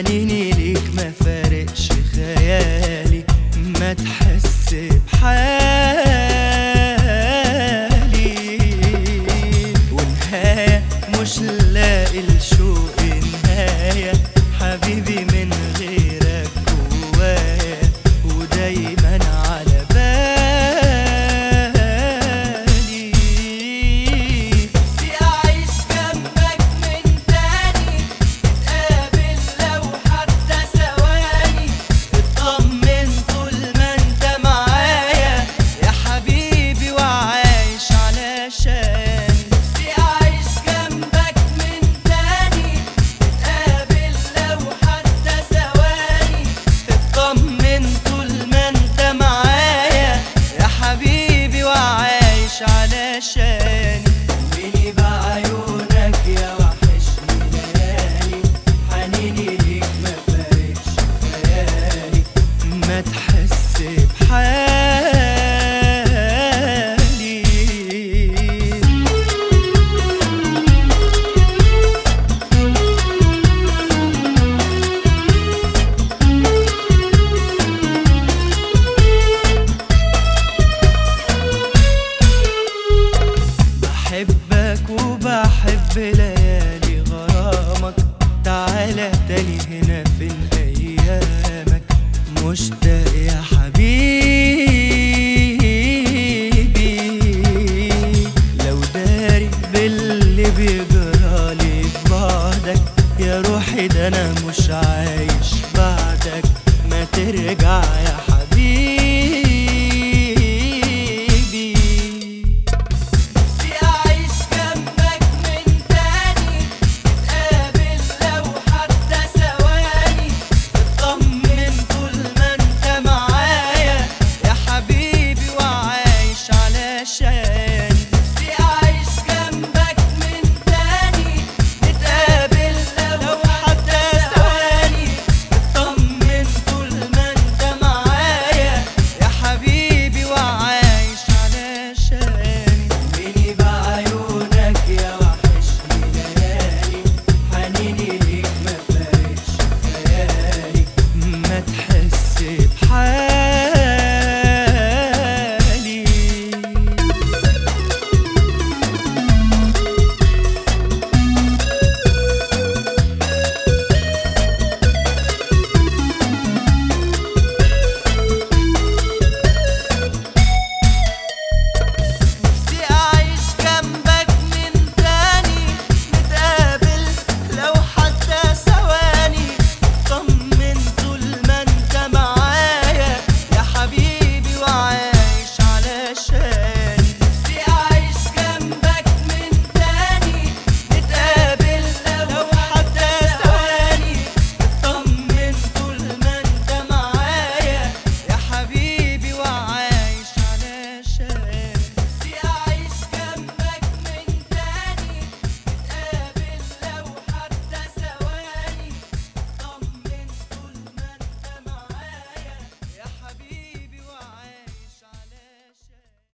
حنيني ليك ما فارقش خيالي ما تحس بحالي ونهاية مش لاقي الشوق نهاية حبيبي من غيرك جوايا ودايما على بالي نفسي أعيش جنبك من تاني نتقابل لو حتى ثواني اطمن طول ما انت معايا يا حبيبي وعايش علشان نفسي أعيش جنبك من تاني نتقابل لو حتى ثواني اطمن طول ما انت معايا يا حبيبي وعايش علشان مني بعيونك يا وحشني ليالي حنيني ليك ما فارقش خيالي ما تحس بحالي بحبك وبحب ليالي غرامك تعالى تاني هنا فين ايامك مشتاق يا حبيبي لو داري باللي بيجرالي في بعدك يا روحي ده انا مش عارف